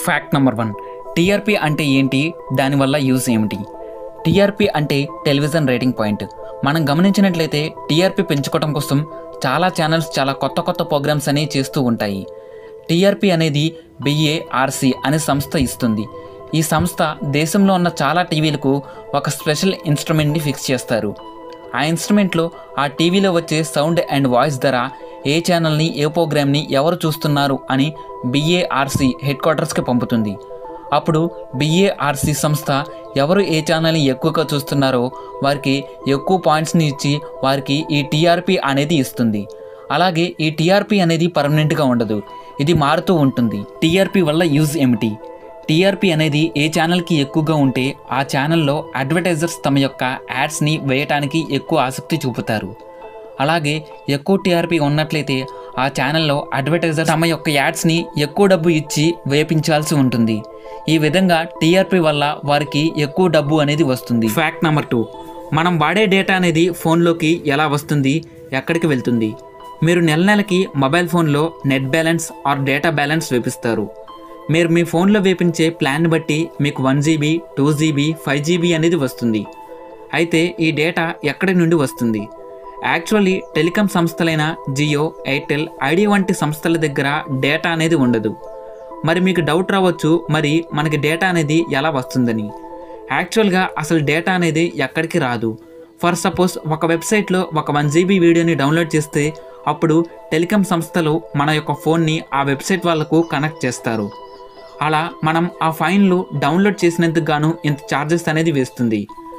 fact number one TRP అంటే ఏంటి దానివల్ల యూజ్ ఏమిటి టీఆర్పీ అంటే టెలివిజన్ రేటింగ్ పాయింట్ మనం గమనించినట్లయితే టీఆర్పీ పెంచుకోవడం కోసం చాలా ఛానల్స్ చాలా కొత్త కొత్త ప్రోగ్రామ్స్ అనేవి చేస్తూ ఉంటాయి టీఆర్పీ అనేది బిఏఆర్సి అనే సంస్థ ఇస్తుంది ఈ సంస్థ దేశంలో ఉన్న చాలా టీవీలకు ఒక స్పెషల్ ఇన్స్ట్రుమెంట్ని ఫిక్స్ చేస్తారు ఆ ఇన్స్ట్రుమెంట్లో ఆ టీవీలో వచ్చే సౌండ్ అండ్ వాయిస్ ధర ఏ ఛానల్ని ఏ ప్రోగ్రామ్ని ఎవరు చూస్తున్నారు అని బిఏఆర్సి హెడ్ క్వార్టర్స్కి పంపుతుంది అప్పుడు బిఏఆర్సి సంస్థ ఎవరు ఏ ఛానల్ని ఎక్కువగా చూస్తున్నారో వారికి ఎక్కువ పాయింట్స్ని ఇచ్చి వారికి ఈ టీఆర్పీ అనేది ఇస్తుంది అలాగే ఈ టీఆర్పీ అనేది పర్మనెంట్గా ఉండదు ఇది మారుతూ ఉంటుంది టీఆర్పీ వల్ల యూజ్ ఏమిటి టీఆర్పీ అనేది ఏ ఛానల్కి ఎక్కువగా ఉంటే ఆ ఛానల్లో అడ్వర్టైజర్స్ తమ యొక్క యాడ్స్ని వేయటానికి ఎక్కువ ఆసక్తి చూపుతారు అలాగే ఎక్కువ టీఆర్పీ ఉన్నట్లయితే ఆ ఛానల్లో అడ్వర్టైజర్ తమ యొక్క యాడ్స్ని ఎక్కువ డబ్బు ఇచ్చి వేపించాల్సి ఉంటుంది ఈ విధంగా టీఆర్పీ వల్ల వారికి ఎక్కువ డబ్బు అనేది వస్తుంది ఫ్యాక్ట్ నెంబర్ టూ మనం వాడే డేటా అనేది ఫోన్లోకి ఎలా వస్తుంది ఎక్కడికి వెళ్తుంది మీరు నెల నెలకి మొబైల్ ఫోన్లో net balance or data balance వేపిస్తారు మీరు మీ ఫోన్లో వేపించే ప్లాన్ బట్టి మీకు one GB two GB five GB అనేది వస్తుంది అయితే ఈ డేటా ఎక్కడి నుండి వస్తుంది యాక్చువల్లీ టెలికాం సంస్థలైన జియో ఎయిర్టెల్ ఐడియా వంటి సంస్థల దగ్గర డేటా అనేది ఉండదు మరి మీకు డౌట్ రావచ్చు మరి మనకి డేటా అనేది ఎలా వస్తుందని యాక్చువల్గా అసలు డేటా అనేది ఎక్కడికి రాదు ఫర్ సపోజ్ ఒక వెబ్సైట్లో ఒక వన్ జీబీ వీడియోని డౌన్లోడ్ చేస్తే అప్పుడు టెలికాం సంస్థలు మన యొక్క ఫోన్ని ఆ వెబ్సైట్ వాళ్ళకు కనెక్ట్ చేస్తారు అలా మనం ఆ ఫైన్లు డౌన్లోడ్ చేసినందుకు గాను ఇంత ఛార్జెస్ అనేది వేస్తుంది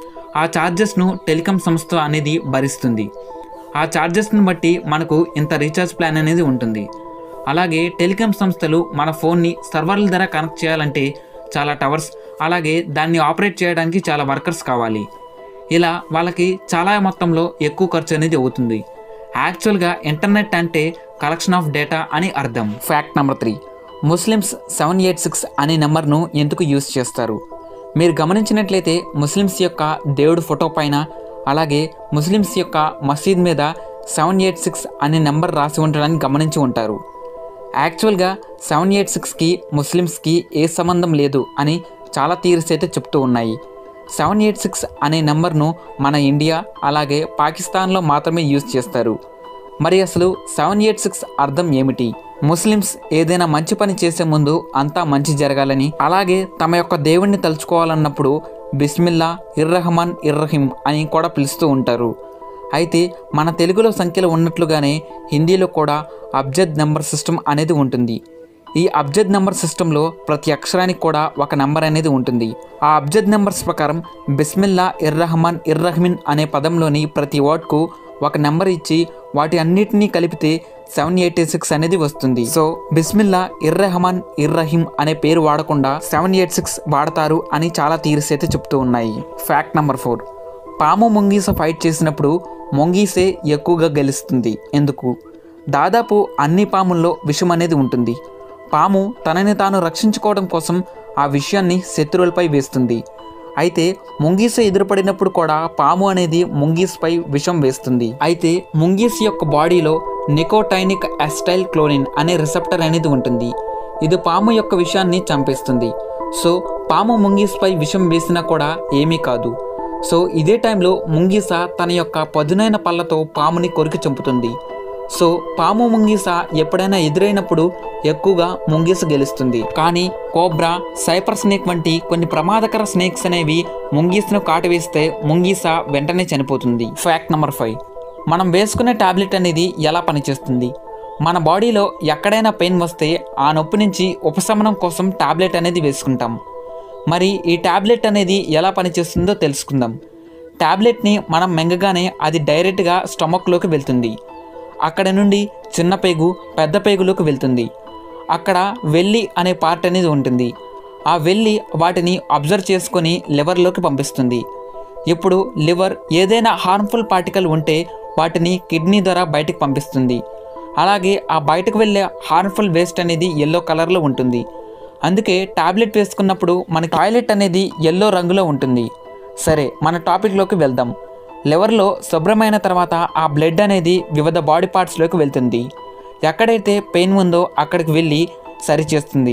ఆ ఛార్జెస్ను టెలికాం సంస్థ అనేది భరిస్తుంది ఆ ఛార్జెస్ని బట్టి మనకు ఇంత రీఛార్జ్ ప్లాన్ అనేది ఉంటుంది అలాగే టెలికాం సంస్థలు మన ఫోన్ని సర్వర్ల ద్వారా కనెక్ట్ చేయాలంటే చాలా టవర్స్ అలాగే దాన్ని ఆపరేట్ చేయడానికి చాలా వర్కర్స్ కావాలి ఇలా వాళ్ళకి చాలా మొత్తంలో ఎక్కువ ఖర్చు అనేది అవుతుంది యాక్చువల్గా ఇంటర్నెట్ అంటే కలెక్షన్ ఆఫ్ డేటా అని అర్థం fact number three Muslims seven eight six అనే నెంబర్ను ఎందుకు యూజ్ చేస్తారు మీరు గమనించినట్లయితే ముస్లిమ్స్ యొక్క దేవుడు ఫోటో పైన అలాగే ముస్లిమ్స్ యొక్క మసీద్ మీద సెవెన్ ఎయిట్ సిక్స్ అనే నెంబర్ రాసి ఉండడాన్ని గమనించి ఉంటారు యాక్చువల్గా సెవెన్ ఎయిట్ సిక్స్కి ముస్లిమ్స్కి ఏ సంబంధం లేదు అని చాలా థియరీస్ అయితే చెప్తూ ఉన్నాయి సెవెన్ ఎయిట్ సిక్స్ అనే నెంబర్ను మన ఇండియా అలాగే పాకిస్తాన్లో మాత్రమే యూజ్ చేస్తారు మరి అసలు సెవెన్ ఎయిట్ సిక్స్ అర్థం ఏమిటి ముస్లిమ్స్ ఏదైనా మంచి పని చేసే ముందు అంతా మంచి జరగాలని అలాగే తమ యొక్క దేవుణ్ణి తలుచుకోవాలన్నప్పుడు బిస్మిల్లా ఇర్రహమాన్ ఇర్రహీం అని కూడా పిలుస్తూ ఉంటారు అయితే మన తెలుగులో సంఖ్యలు ఉన్నట్లుగానే హిందీలో కూడా అబ్జద్ నెంబర్ సిస్టమ్ అనేది ఉంటుంది ఈ అబ్జద్ నెంబర్ సిస్టంలో ప్రతి అక్షరానికి కూడా ఒక నెంబర్ అనేది ఉంటుంది ఆ అబ్జద్ నెంబర్స్ ప్రకారం బిస్మిల్లా ఇర్రహమాన్ ఇర్రహమిన్ అనే పదంలోని ప్రతి వర్డ్కు ఒక నెంబర్ ఇచ్చి వాటి అన్నిటినీ కలిపితే సెవెన్ ఎయిటీ సిక్స్ అనేది వస్తుంది సో బిస్మిల్లా ఇర్రహమాన్ ఇర్రహీం అనే పేరు వాడకుండా సెవెన్ ఎయిట్ సిక్స్ వాడతారు అని చాలా థీరీస్ అయితే చెప్తూ ఉన్నాయి ఫ్యాక్ట్ నెంబర్ ఫోర్ పాము ముంగీస ఫైట్ చేసినప్పుడు మొంగీసే ఎక్కువగా గెలుస్తుంది ఎందుకు దాదాపు అన్ని పాముల్లో విషం అనేది ఉంటుంది పాము తనని తాను రక్షించుకోవడం కోసం ఆ విషయాన్ని శత్రువులపై వేస్తుంది అయితే ముంగీస ఎదురుపడినప్పుడు కూడా పాము అనేది ముంగీస్పై విషం వేస్తుంది అయితే ముంగీస్ యొక్క బాడీలో నికోటైనిక్ అస్టైల్ క్లోనిన్ అనే రిసెప్టర్ అనేది ఉంటుంది ఇది పాము యొక్క విషయాన్ని చంపేస్తుంది సో పాము ముంగీస్పై విషం వేసినా కూడా ఏమీ కాదు సో ఇదే టైంలో ముంగీస తన యొక్క పదునైన పళ్ళతో పాముని కొరికి చంపుతుంది సో పాము ముంగీస ఎప్పుడైనా ఎదురైనప్పుడు ఎక్కువగా ముంగీస గెలుస్తుంది కానీ కోబ్రా సైపర్ స్నేక్ వంటి కొన్ని ప్రమాదకర స్నేక్స్ అనేవి ముంగీసను కాటవేస్తే ముంగీస వెంటనే చనిపోతుంది ఫ్యాక్ట్ నెంబర్ ఫైవ్ మనం వేసుకునే టాబ్లెట్ అనేది ఎలా పనిచేస్తుంది మన బాడీలో ఎక్కడైనా పెయిన్ వస్తే ఆ నొప్పి నుంచి ఉపశమనం కోసం టాబ్లెట్ అనేది వేసుకుంటాం మరి ఈ టాబ్లెట్ అనేది ఎలా పనిచేస్తుందో తెలుసుకుందాం టాబ్లెట్ని మనం మెంగగానే అది డైరెక్ట్గా స్టమక్లోకి వెళ్తుంది అక్కడ నుండి చిన్న పేగు పెద్ద పేగులోకి వెళ్తుంది అక్కడ వెల్లి అనే పార్ట్ అనేది ఉంటుంది ఆ వెల్లి వాటిని అబ్జర్వ్ చేసుకొని లివర్లోకి పంపిస్తుంది ఇప్పుడు లివర్ ఏదైనా హార్మ్ఫుల్ పార్టికల్ ఉంటే వాటిని కిడ్నీ ద్వారా బయటకు పంపిస్తుంది అలాగే ఆ బయటకు వెళ్ళే హార్మ్ఫుల్ వేస్ట్ అనేది ఎల్లో కలర్లో ఉంటుంది అందుకే టాబ్లెట్ వేసుకున్నప్పుడు మన టాయిలెట్ అనేది ఎల్లో రంగులో ఉంటుంది సరే మన టాపిక్లోకి వెళ్దాం లివర్లో శుభ్రమైన తర్వాత ఆ బ్లడ్ అనేది వివిధ బాడీ పార్ట్స్లోకి వెళ్తుంది ఎక్కడైతే పెయిన్ ఉందో అక్కడికి వెళ్ళి సరిచేస్తుంది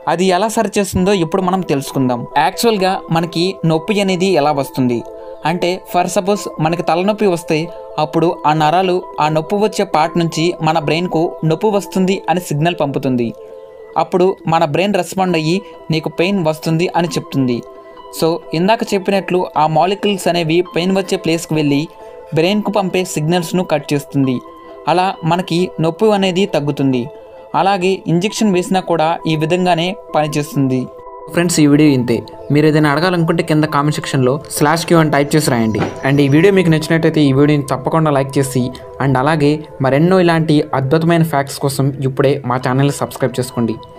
అది ఎలా సరిచేస్తుందో ఇప్పుడు మనం తెలుసుకుందాం యాక్చువల్గా మనకి నొప్పి అనేది ఎలా వస్తుంది అంటే ఫర్ సపోజ్ మనకి తలనొప్పి వస్తే అప్పుడు ఆ నరాలు ఆ నొప్పి వచ్చే పార్ట్ నుంచి మన బ్రెయిన్కు నొప్పి వస్తుంది అని సిగ్నల్ పంపుతుంది అప్పుడు మన బ్రెయిన్ రెస్పాండ్ అయ్యి నీకు పెయిన్ వస్తుంది అని చెప్తుంది సో ఇందాక చెప్పినట్లు ఆ మాలిక్యూల్స్ అనేవి పెయిన్ వచ్చే ప్లేస్కి వెళ్ళి బ్రెయిన్కు పంపే సిగ్నల్స్ను కట్ చేస్తుంది అలా మనకి నొప్పి అనేది తగ్గుతుంది అలాగే ఇంజెక్షన్ వేసినా కూడా ఈ విధంగానే పనిచేస్తుంది ఫ్రెండ్స్ ఈ వీడియో ఇంతే మీరు ఏదైనా అడగాలనుకుంటే కింద కామెంట్ సెక్షన్లో స్లాష్ క్యూ అని టైప్ చేసి రాయండి అండ్ ఈ వీడియో మీకు నచ్చినట్టయితే ఈ వీడియోని తప్పకుండా లైక్ చేసి అండ్ అలాగే మరెన్నో ఇలాంటి అద్భుతమైన ఫ్యాక్ట్స్ కోసం ఇప్పుడే మా ఛానల్ని సబ్స్క్రైబ్ చేసుకోండి